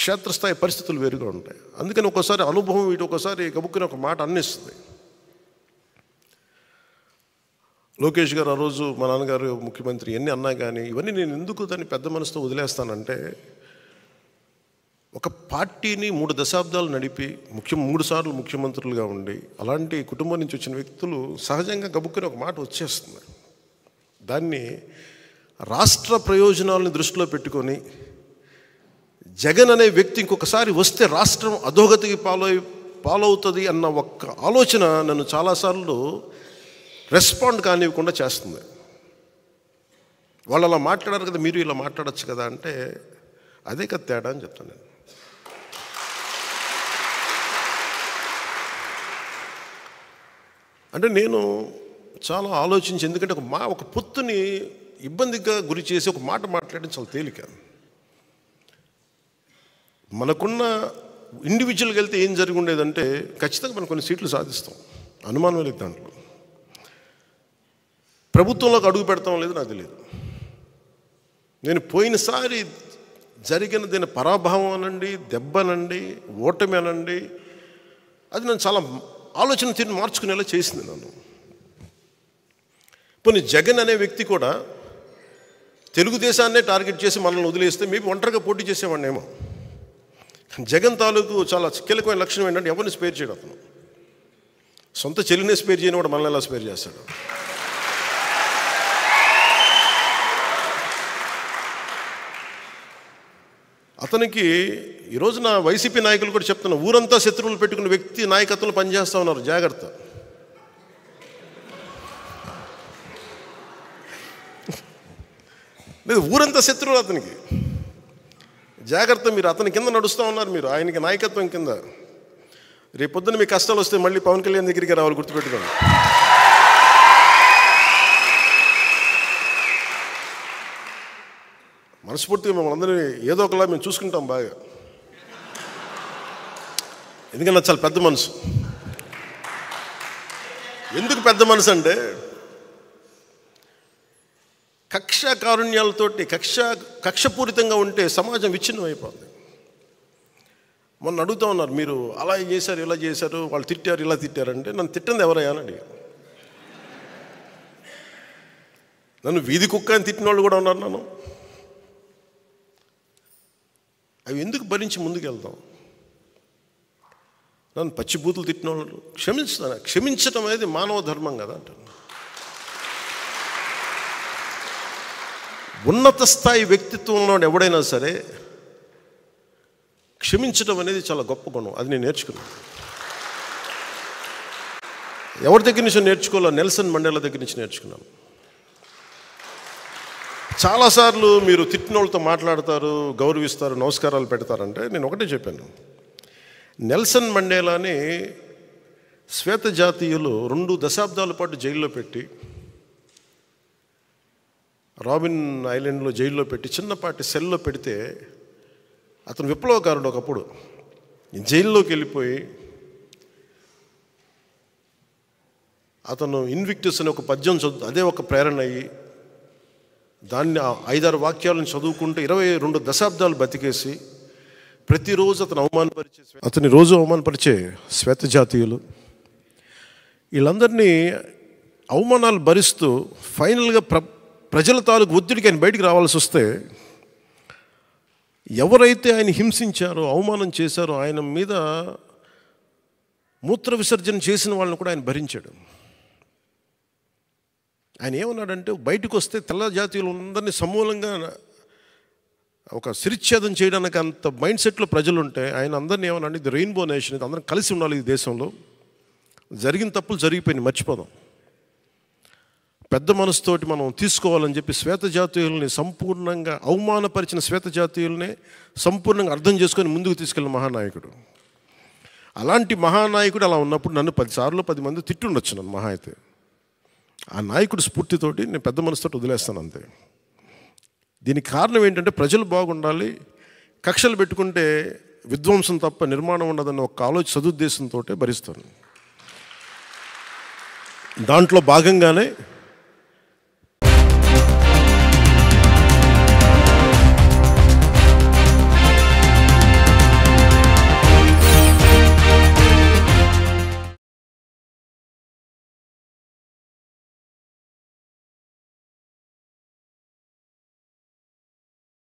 క్షేత్రస్థాయి పరిస్థితులు వేరుగా ఉంటాయి అందుకని ఒక్కోసారి అనుభవం ఇటు ఒకసారి గబుక్కుని ఒక మాట అన్నిస్తుంది లోకేష్ గారు ఆ రోజు మా నాన్నగారు ముఖ్యమంత్రి ఎన్ని అన్నా కానీ ఇవన్నీ నేను ఎందుకు దాన్ని పెద్ద మనసుతో వదిలేస్తానంటే ఒక పార్టీని మూడు దశాబ్దాలు నడిపి ముఖ్య మూడు సార్లు ముఖ్యమంత్రులుగా ఉండి అలాంటి కుటుంబం నుంచి వచ్చిన వ్యక్తులు సహజంగా గబుక్కుని ఒక మాట వచ్చేస్తుంది దాన్ని రాష్ట్ర ప్రయోజనాలను దృష్టిలో పెట్టుకొని జగన్ అనే వ్యక్తి ఇంకొకసారి వస్తే రాష్ట్రం అధోగతికి పాలై పాలవుతుంది అన్న ఒక్క ఆలోచన నన్ను చాలాసార్లు రెస్పాండ్ కానివ్వకుండా చేస్తుంది వాళ్ళు అలా మాట్లాడారు కదా మీరు ఇలా మాట్లాడచ్చు కదా అంటే అదే కదా తేడా అని చెప్తాను నేను అంటే నేను చాలా ఆలోచించి ఎందుకంటే ఒక మా ఒక పొత్తుని ఇబ్బందిగా గురి చేసి ఒక మాట మాట్లాడడం చాలా తేలిక మనకున్న ఇండివిజువల్కి వెళ్తే ఏం జరిగి ఉండేదంటే ఖచ్చితంగా మనం కొన్ని సీట్లు సాధిస్తాం అనుమానం లేదు దాంట్లో ప్రభుత్వంలోకి అడుగు పెడతాం లేదు నాకు తెలియదు నేను పోయినసారి జరిగిన దీని పరాభవం అనండి దెబ్బనండి ఓటమి అనండి అది నన్ను చాలా ఆలోచన తీరు మార్చుకునేలా చేసింది నన్ను పోనీ జగన్ అనే వ్యక్తి కూడా తెలుగుదేశాన్నే టార్గెట్ చేసి మనల్ని వదిలేస్తే మేబీ ఒంటరిగా పోటీ చేసేవాడినేమో జగన్ తాలూకు చాలా కీలకమైన లక్షణం ఏంటంటే ఎవరిని స్పేర్ చేయడు అతను సొంత చెల్లినే స్పేర్ చేయని వాడు మనల్ని ఎలా స్పేర్ చేస్తాడు అతనికి ఈ రోజున వైసీపీ నాయకులు కూడా చెప్తున్నా ఊరంతా శత్రువులు పెట్టుకున్న వ్యక్తి నాయకత్వంలో పనిచేస్తూ ఉన్నారు జాగ్రత్త లేదు ఊరంతా శత్రువులు అతనికి జాగ్రత్త మీరు అతని కింద నడుస్తూ ఉన్నారు మీరు ఆయనకి నాయకత్వం కింద రేపొద్దున మీ కష్టాలు వస్తే మళ్ళీ పవన్ కళ్యాణ్ దగ్గరికి రావాలి గుర్తుపెట్టుకోండి మనస్ఫూర్తిగా మిమ్మల్ని అందరినీ ఏదో ఒకలా మేము చూసుకుంటాం బాగా ఎందుకంటే నాకు చాలా పెద్ద మనసు ఎందుకు పెద్ద మనసు అంటే కక్ష కారుణ్యాలతోటి కక్ష కక్షపూరితంగా ఉంటే సమాజం విచ్ఛిన్నం అయిపోతుంది మొన్న అడుగుతా ఉన్నారు మీరు అలా చేశారు ఇలా చేశారు వాళ్ళు తిట్టారు ఇలా తిట్టారంటే నన్ను తిట్టింది ఎవరయ్యా అని అడిగారు నన్ను వీధి కుక్క అని తిట్టిన వాళ్ళు కూడా ఉన్నారు నన్ను అవి ఎందుకు భరించి ముందుకు వెళ్తాం నన్ను పచ్చిబూతులు తిట్టిన వాళ్ళు క్షమించుతాను క్షమించడం అనేది మానవ ధర్మం కదా అంటాను ఉన్నత స్థాయి వ్యక్తిత్వంలో ఎవడైనా సరే క్షమించడం అనేది చాలా గొప్ప గుణం అది నేను నేర్చుకున్నాను ఎవరి దగ్గర నుంచి నేర్చుకోవాలో నెల్సన్ మండేల దగ్గర నుంచి నేర్చుకున్నాను చాలాసార్లు మీరు తిట్టిన వాళ్ళతో మాట్లాడతారు గౌరవిస్తారు నమస్కారాలు పెడతారంటే నేను ఒకటే చెప్పాను నెల్సన్ మండేలాని శ్వేత జాతీయులు రెండు దశాబ్దాల పాటు జైల్లో పెట్టి రాబిన్ ఐలాండ్లో జైల్లో పెట్టి చిన్నపాటి సెల్లో పెడితే అతను విప్లవకారుడు ఒకప్పుడు జైల్లోకి వెళ్ళిపోయి అతను ఇన్విక్టస్ అనే ఒక పద్యం చదువు అదే ఒక ప్రేరణ అయ్యి దాన్ని ఆ ఐదారు వాక్యాలను చదువుకుంటూ ఇరవై రెండు దశాబ్దాలు బతికేసి ప్రతిరోజు అతను అవమానపరిచే శ్వే- అతని రోజు అవమానపరిచే శ్వేత జాతీయులు వీళ్ళందరినీ అవమానాలు భరిస్తూ ఫైనల్గా ప్ర ప్రజల తాలూకు ఒత్తిడికి ఆయన బయటికి రావాల్సి వస్తే ఎవరైతే ఆయన హింసించారో అవమానం చేశారో ఆయన మీద మూత్ర విసర్జన చేసిన వాళ్ళని కూడా ఆయన భరించాడు ఆయన ఏమన్నాడంటే బయటకు వస్తే తెల్ల జాతీయులందరినీ సమూలంగా ఒక శిరిచ్ఛేదం చేయడానికి అంత మైండ్ సెట్లో ప్రజలు ఉంటే ఆయన అందరినీ ఏమన్నా ఇది రెయిన్బో నేషన్ ఇది అందరం కలిసి ఉండాలి ఈ దేశంలో జరిగిన తప్పులు జరిగిపోయినాయి మర్చిపోదాం పెద్ద మనసుతోటి మనం తీసుకోవాలని చెప్పి శ్వేత జాతీయుల్ని సంపూర్ణంగా అవమానపరిచిన శ్వేత జాతీయుల్ని సంపూర్ణంగా అర్థం చేసుకొని ముందుకు తీసుకెళ్ళిన మహానాయకుడు అలాంటి మహానాయకుడు అలా ఉన్నప్పుడు నన్ను పదిసార్లు పది మంది తిట్టుండొచ్చు నన్ను మహా అయితే ఆ నాయకుడు స్ఫూర్తితోటి నేను పెద్ద మనసుతోటి వదిలేస్తాను అంతే దీనికి కారణం ఏంటంటే ప్రజలు బాగుండాలి కక్షలు పెట్టుకుంటే విధ్వంసం తప్ప నిర్మాణం ఉండదన్న ఒక ఆలోచన సదుద్దేశంతో భరిస్తాను దాంట్లో భాగంగానే